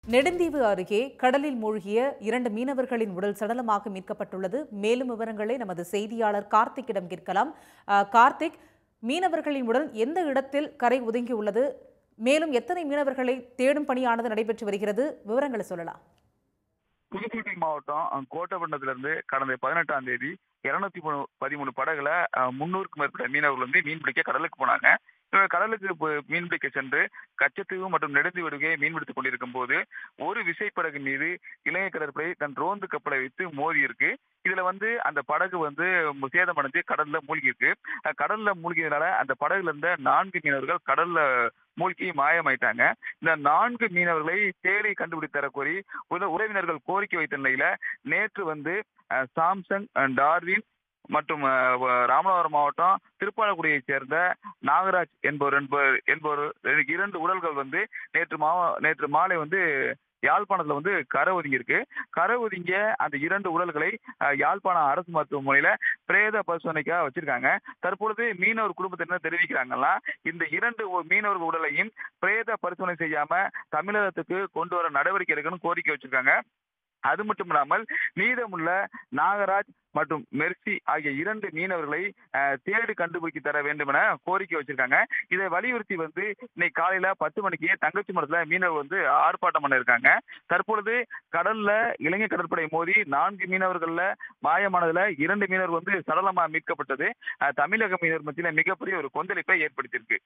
நெடுந்தீவு அருகே கடலில் மூழ்கிய இரண்டு மீனவர்களின் உடல் சடலமாக மீட்கப்பட்டுள்ளது மேலும் விவரங்களை நமது செய்தியாளர் கார்த்திக்கிடம் கேட்கலாம் அஹ், கார்த்திக் மீனவர்களின் உடல் எந்த இடத்தில் கரை ஒதுங்கியுள்ளது மேலும் எத்தனை மீனவர்களை தேடும் பணியானது நடைபெற்று வருகிறது விவரங்களை சொல்லலாம் புதுக்கோட்டை மாவட்டம் அஹ், கோட்டப்பட்டினத்துல இருந்து கடந்த பதினெட்டாம் தேதி இருநூத்தி பதிமூணு படகுல அஹ், முன்னூறுக்கும் மேற்பட்ட மீனவர்கள் வந்து மீன் பிடிக்க கடலுக்கு போனாங்க இவங்க கடலுக்கு போ- மீன் பிடிக்க சென்று கச்சத்தீவு மற்றும் நெடுந்தீவு அருகே மீன்பிடித்துக் கொண்டிருக்கும் போது ஒரு விசைப்படகு மீது இலங்கை கடற்படை தன் ரோந்து கப்பலை வைத்து மோதி இருக்கு இதுல வந்து அந்த படகு வந்து மு- சேதமடைஞ்சு கடல்ல மூழ்கி இருக்கு அஹ், கடல்ல மூழ்கியதுனால அந்த படகுல இருந்த நான்கு மீனவர்கள் கடல்ல மூழ்கி மாயமாயிட்டாங்க இந்த நான்கு மீனவர்களை தேடி கண்டுபிடித்து தர கோரி உற- உறவினர்கள் கோரிக்கை வைத்த நிலையில நேற்று வந்து அஹ், சாம்சங் அஹ், டார்வின் மற்றும் அஹ், வ- ராமநாதபுரம் மாவட்டம் திருப்பாலக்குடியைச் சேர்ந்த நாகராஜ் என்பவர் என்பவர் என்பவர் இரண்டு உடல்கள் வந்து நேற்று மா நேற்று மாலை வந்து யாழ்ப்பாணத்துல வந்து கரை ஒதுங்கி இருக்கு கரை ஒதுங்கிய அந்த இரண்டு உடல்களை அஹ், யாழ்ப்பாணம் அரசு மருத்துவமனையில பிரேத பரிசோதனைக்காக வச்சிருக்காங்க தற்பொழுது மீனவர் குடும்பத்தினர் தெரிவிக்கிறாங்கன்னா இந்த இரண்டு உ- மீனவர்கள் உடலையும் பிரேத பரிசோதனை செய்யாம தமிழகத்துக்கு கொண்டு வர நடவடிக்கை எடுக்கணும் கோரிக்கை வச்சிருக்காங்க அது மட்டும் இல்லாமல் மீதமுள்ள நாகராஜ் மற்றும் மெர்சி ஆகிய இரண்டு மீனவர்களை அஹ், தேடி கண்டுபிடிக்க தர வேண்டும் என கோரிக்கை வச்சிருக்காங்க இதை வலியுறுத்தி வந்து இன்னைக்கு காலையில பத்து மணிக்கு தங்கச்சி மடத்துல மீனவர் வந்து ஆர்ப்பாட்டம் பண்ண இருக்காங்க தற்பொழுது கடல்ல இலங்கை கடற்படை மோதி நான்கு மீனவர்கள்ல மாயமானதுல இரண்டு மீனவர் வந்து சடலமா மீட்கப்பட்டது அஹ், தமிழக மீனவர் மத்தியில மிகப்பெரிய ஒரு கொந்தளிப்பை ஏற்படுத்தியிருக்கு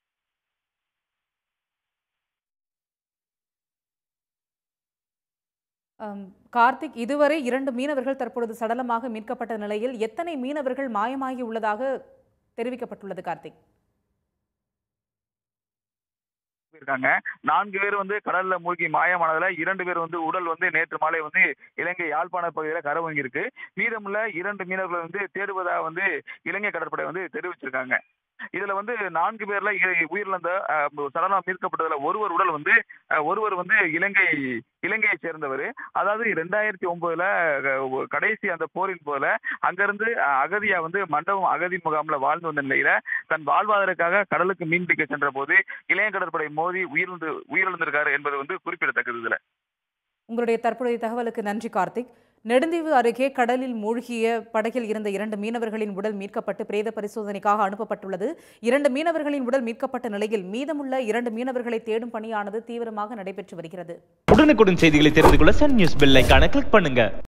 அம், கார்த்திக் இதுவரை இரண்டு மீனவர்கள் தற்பொழுது சடலமாக மீட்கப்பட்ட நிலையில் எத்தனை மீனவர்கள் மாயமாகி உள்ளதாக தெரிவிக்கப்பட்டுள்ளது கார்த்திக் இருக்காங்க நான்கு பேர் வந்து கடல்ல மூழ்கி மாயமானதுல இரண்டு பேர் வந்து உடல் வந்து நேற்று மாலை வந்து இலங்கை யாழ்ப்பாண பகுதியில கரை வாங்கியிருக்கு மீதமுள்ள இரண்டு மீனவர்களை வந்து தேடுவதாக வந்து இலங்கை கடற்படை வந்து தெரிவிச்சிருக்காங்க இதுல வந்து நான்கு பேர்ல இ- உயிரிழந்த அஹ், சடலம் மீட்கப்பட்டதுல ஒருவர் உடல் வந்து அஹ், ஒருவர் வந்து இலங்கை இலங்கையை சேர்ந்தவர் அதாவது ரெண்டாயிரத்தி ஒன்பதுல அஹ், கடைசி அந்த போரின் போல அங்கிருந்து அஹ், அகதியா வந்து மண்டபம் அகதி முகாம்ல வாழ்ந்து வந்த நிலையில தன் வாழ்வாதாரத்துக்காக கடலுக்கு மீன் பிடிக்க சென்ற போது இளைய கடற்படை மோதி உயிரிழந்து உயிரிழந்திருக்காரு என்பது வந்து குறிப்பிடத்தக்கது இதுல உங்களுடைய தற்போதைய தகவலுக்கு நன்றி கார்த்திக் நெடுந்தீவு அருகே கடலில் மூழ்கிய படகில் இருந்த இரண்டு மீனவர்களின் உடல் மீட்கப்பட்டு பிரேத பரிசோதனைக்காக அனுப்பப்பட்டுள்ளது இரண்டு மீனவர்களின் உடல் மீட்கப்பட்ட நிலையில் மீதமுள்ள இரண்டு மீனவர்களை தேடும் பணியானது தீவிரமாக நடைபெற்று வருகிறது உடனுக்குடன் செய்திகளை தெரிந்து கொள்ள சன் நியூஸ் பெல் ஐகானை கிளிக் பண்ணுங்க